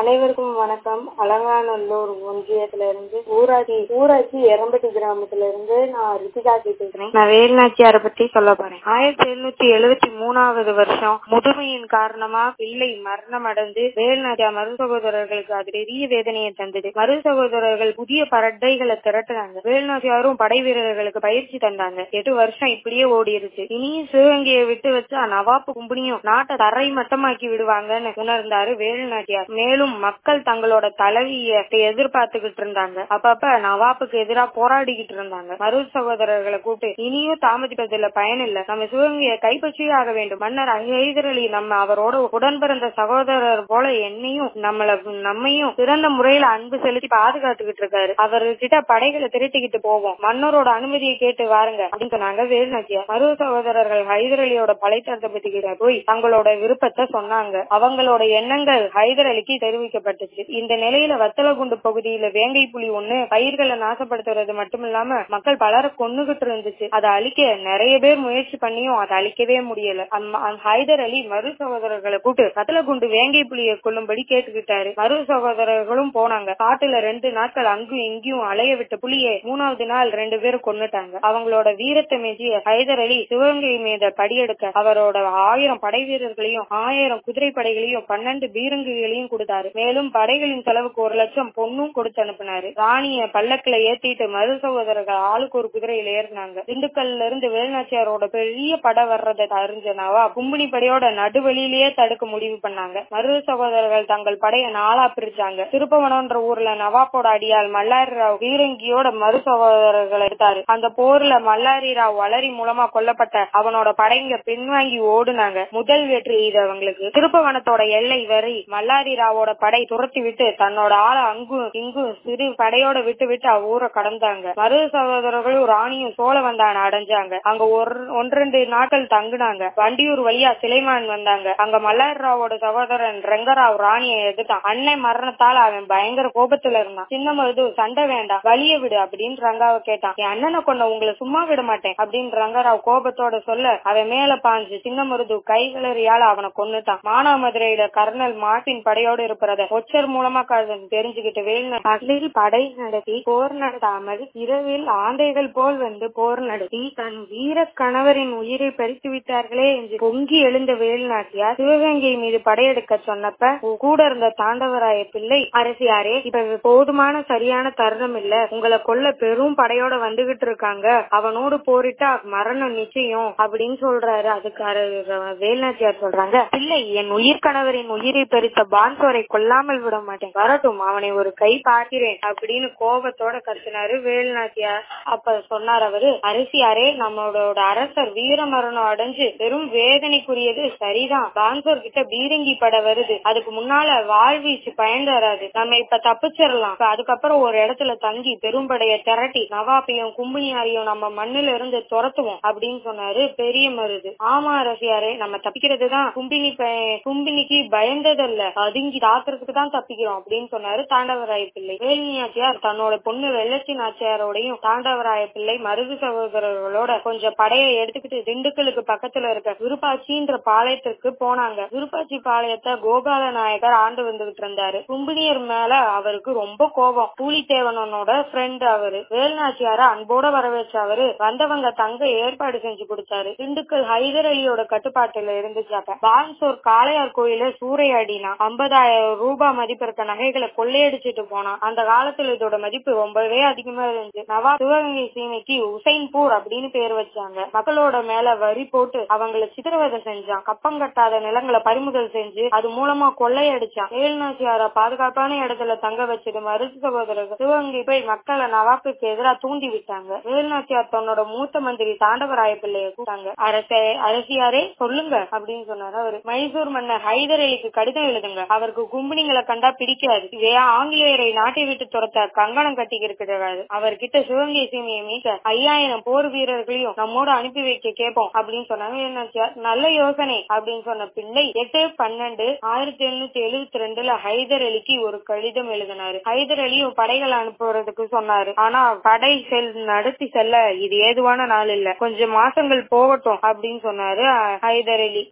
அனைவருக்கும் வணக்கம் அலங்காநல்லூர் ஒன்றியத்துல இருந்து ஊராட்சி ஊராட்சி எரம்பட்டி கிராமத்துல இருந்து நான் ரித்திகா பேசுறேன் நான் வேலுநாச்சியாரை பத்தி சொல்ல போறேன் ஆயிரத்தி எழுநூத்தி எழுபத்தி மூணாவது வருஷம் முதுமையின் காரணமா பிள்ளை மரணம் அடைந்து வேலுநாச்சியார் மறு சகோதரர்களுக்கு அது பெரிய வேதனையை தந்தது மறு சகோதரர்கள் புதிய படைகளை திரட்டுனாங்க வேலுநாச்சியாரும் படை வீரர்களுக்கு பயிற்சி தந்தாங்க எட்டு வருஷம் இப்படியே ஓடிருச்சு இனியும் சிவகங்கையை விட்டு வச்சா நவாப்பு கும்பனியும் நாட்டை தரை மட்டமாக்கி விடுவாங்கன்னு உணர்ந்தாரு வேலுநாச்சியார் மேலும் மக்கள் தங்களோட தலைவிய எதிர்பார்த்துக்கிட்டு இருந்தாங்க அப்பப்ப நவாப்புக்கு எதிரா போராடிக்கிட்டு இருந்தாங்க மரு சகோதரர்களை கூப்பிட்டு இனியும் தாமதிப்பதில் பயன் இல்ல நம்ம சிவகங்கையை கைப்பற்றியே ஆக வேண்டும் மன்னர் ஹைதர் அலி நம்ம அவரோட உடன் பிறந்த சகோதரர் போல என்னையும் நம்மள நம்மையும் சிறந்த முறையில அன்பு செலுத்தி பாதுகாத்துக்கிட்டு இருக்காரு அவர்கிட்ட படைகளை திரட்டிக்கிட்டு போவோம் மன்னரோட அனுமதியை கேட்டு வாருங்க அப்படின்னு சொன்னாங்க வேலுநாச்சியார் மரு சகோதரர்கள் ஹைதர் அலியோட படைத்தளத்தை பத்தி கிட்ட போய் தங்களோட விருப்பத்தை சொன்னாங்க அவங்களோட எண்ணங்கள் ஹைதர் அலிக்கு தெரிவிக்கப்பட்டுச்சு இந்த நிலையில வத்தலகுண்டு பகுதியில வேங்கை புலி ஒண்ணு பயிர்களை நாசப்படுத்துறது மட்டும் இல்லாம மக்கள் பலரை கொன்னுகிட்டு இருந்துச்சு அதை அழிக்க நிறைய பேர் முயற்சி பண்ணியும் அதை அழிக்கவே முடியல ஹைதர் அலி மறு சகோதரர்களை கூட்டு வத்தலகுண்டு வேங்கை புலியை கொல்லும்படி கேட்டுக்கிட்டாரு மறு சகோதரர்களும் போனாங்க காட்டுல ரெண்டு நாட்கள் அங்கும் இங்கேயும் அலைய விட்ட புலியை மூணாவது நாள் ரெண்டு பேரும் கொன்னுட்டாங்க அவங்களோட வீரத்தை மேஜிய ஹைதர் அலி சிவகங்கை மீத படியெடுக்க அவரோட ஆயிரம் படை வீரர்களையும் ஆயிரம் குதிரை படைகளையும் பன்னெண்டு பீரங்குகளையும் கொடுத்தாரு மேலும் படைகளின் செலவுக்கு ஒரு லட்சம் பொண்ணும் கொடுத்து அனுப்பினாரு ராணிய பல்லக்குல ஏத்திட்டு மறு சகோதரர்கள் ஆளுக்கு ஒரு குதிரையில ஏறினாங்க திண்டுக்கல்ல இருந்து வேலுநாச்சியாரோட பெரிய படை வர்றதை அறிஞ்சனாவா கும்பினி படையோட நடுவழியிலேயே தடுக்க முடிவு பண்ணாங்க மரு சகோதரர்கள் தங்கள் படைய நாளா பிரிச்சாங்க திருப்பவனம்ன்ற ஊர்ல நவாப்போட அடியால் மல்லாரி ராவ் பீரங்கியோட மறு சகோதரர்கள் எடுத்தாரு அந்த போர்ல மல்லாரி ராவ் வளரி மூலமா கொல்லப்பட்ட அவனோட படைங்க பின்வாங்கி ஓடுனாங்க முதல் வெற்றி இது அவங்களுக்கு திருப்பவனத்தோட எல்லை வரை மல்லாரி ராவோட படை துரத்தி விட்டு தன்னோட ஆளை அங்கும் இங்கும் சிறு படையோட விட்டு விட்டு ஊரை கடந்தாங்க மரு சகோதரர்களும் ராணியும் சோழ வந்தான் அடைஞ்சாங்க அங்க ஒரு ஒன்றெண்டு நாட்கள் தங்குனாங்க வண்டியூர் வழியா சிலைமான் வந்தாங்க அங்க மல்லாரி ராவோட சகோதரன் ரெங்கராவ் ராணியை எதிர்த்தான் அண்ணன் மரணத்தால அவன் பயங்கர கோபத்துல இருந்தான் சின்ன மருது சண்டை வேண்டாம் வழிய விடு அப்படின்னு ரங்காவை கேட்டான் என் அண்ணனை கொண்ட உங்களை சும்மா விட மாட்டேன் அப்படின்னு ரங்கராவ் கோபத்தோட சொல்ல அவன் மேல பாஞ்சு சின்ன மருது கைகளறியால அவனை கொன்னுட்டான் மானாமதுரையில கர்னல் மார்டின் படையோடு இருப்பத ஒச்சர் மூலமா தெரிஞ்சுக்கிட்டு வேலு பகலில் படை நடத்தி போர் நடத்தாமல் இரவில் ஆந்தைகள் போல் வந்து போர் நடத்தி தன் வீர கணவரின் உயிரை பறித்து விட்டார்களே என்று பொங்கி எழுந்த வேலுநாட்டியார் சிவகங்கை மீது படையெடுக்க சொன்னப்ப கூட இருந்த தாண்டவராய பிள்ளை அரசியாரே இப்ப போதுமான சரியான தருணம் இல்ல உங்களை கொல்ல பெரும் படையோட வந்துகிட்டு இருக்காங்க அவனோடு போரிட்டா மரணம் நிச்சயம் அப்படின்னு சொல்றாரு அதுக்கு வேலுநாச்சியார் சொல்றாங்க பிள்ளை என் உயிர் கணவரின் உயிரை பறித்த பான்சோரை கொல்லாமல் விட மாட்டேன் வரட்டும் அவனை ஒரு கை பார்க்கிறேன் அப்படின்னு கோபத்தோட கத்துனாரு வேலுநாச்சியார் அப்ப சொன்னார் அவரு அரசியாரே நம்மளோட அரசர் வீர மரணம் அடைஞ்சு பெரும் வேதனைக்குரியது சரிதான் பான்சோர் கிட்ட பீரங்கி பட வருது அதுக்கு முன்னால வாழ்வீச்சு பயன் தராது நம்ம இப்ப தப்பிச்சிடலாம் அதுக்கப்புறம் ஒரு இடத்துல தங்கி பெரும்படைய திரட்டி நவாப்பையும் கும்பினியாரையும் நம்ம மண்ணுல இருந்து துரத்துவோம் அப்படின்னு சொன்னாரு பெரிய மருது ஆமா அரசியாரே நம்ம தப்பிக்கிறதுதான் கும்பினி கும்பினிக்கு பயந்ததல்ல அதுங்கி தாக்குறதுக்கு தான் தப்பிக்கிறோம் அப்படின்னு சொன்னாரு தாண்டவராய பிள்ளை வேலுநாச்சியார் தன்னோட பொண்ணு வெள்ளச்சி நாச்சியாரோடையும் தாண்டவராய பிள்ளை மருது சகோதரர்களோட கொஞ்சம் படையை எடுத்துக்கிட்டு திண்டுக்கலுக்கு பக்கத்துல இருக்க விருப்பாச்சின்ற பாளையத்துக்கு போனாங்க விருப்பாச்சி பாளையத்தை கோபால நாயகர் ஆண்டு வந்துகிட்டு இருந்தாரு கும்பினியர் மேல அவருக்கு ரொம்ப கோபம் பூலித்தேவனோட ஃப்ரெண்ட் அவரு வேலுநாச்சியார அன்போட வரவேற்ற அவரு வந்தவங்க தங்க ஏற்பாடு செஞ்சு கொடுத்தாரு திண்டுக்கல் ஹைதர் அலியோட கட்டுப்பாட்டுல இருந்துச்சாக்க பான்சோர் காளையார் கோயில சூறையாடினா ஐம்பதாயிரம் ரூபாய் மதிப்பு இருக்க நகைகளை கொள்ளையடிச்சிட்டு போனான் அந்த காலத்துல இதோட மதிப்பு ரொம்பவே அதிகமா இருந்துச்சு நவாப் சிவகங்கை சீமைக்கு உசைன்பூர் அப்படின்னு பேர் வச்சாங்க மக்களோட மேல வரி போட்டு அவங்கள சித்திரவதை செஞ்சான் கப்பம் கட்டாத நிலங்களை பறிமுதல் செஞ்சு அது மூலமா கொள்ளையடிச்சான் வேலுநாச்சியார பாதுகாப்பான இடத்துல தங்க வச்சுட்டு மருது சகோதரர்கள் சிவகங்கை போய் மக்களை நவாப்புக்கு எதிராக தூண்டி விட்டாங்க வேலுநாச்சியார் தன்னோட மூத்த மந்திரி தாண்டவராய பிள்ளைய கூட்டாங்க அரசே அரசியாரே சொல்லுங்க அப்படின்னு சொன்னாரு அவரு மைசூர் மன்னர் ஹைதர் அலிக்கு கடிதம் எழுதுங்க அவருக்கு கும்பினிங்களை கண்டா பிடிக்காது ஆங்கிலேயரை நாட்டை விட்டு துரத்த கங்கணம் கட்டி இருக்கிறாரு அவர்கிட்ட சிவகங்கை சீமையை மீட்க ஐயாயிரம் போர் வீரர்களையும் நம்மோட அனுப்பி வைக்க கேட்போம் அப்படின்னு சொன்னாங்க வேலுநாச்சியார் நல்ல யோசனை அப்படின்னு சொன்ன பிள்ளை எட்டு பன்னெண்டு ஆயிரத்தி எழுநூத்தி எழுபத்தி ரெண்டுல ஹைதர் அலிக்கு ஒரு கடிதம் எழுதினாரு ஹைதர் அலியும் படைகள் அனுப்புறதுக்கு சொன்னாரு ஆனா படை செல் நடத்தி செல்ல இது ஏதுவான நாள் இல்ல கொஞ்சம் மாசங்கள் போகட்டும் அப்படின்னு சொன்னாரு ஹைதர் அலி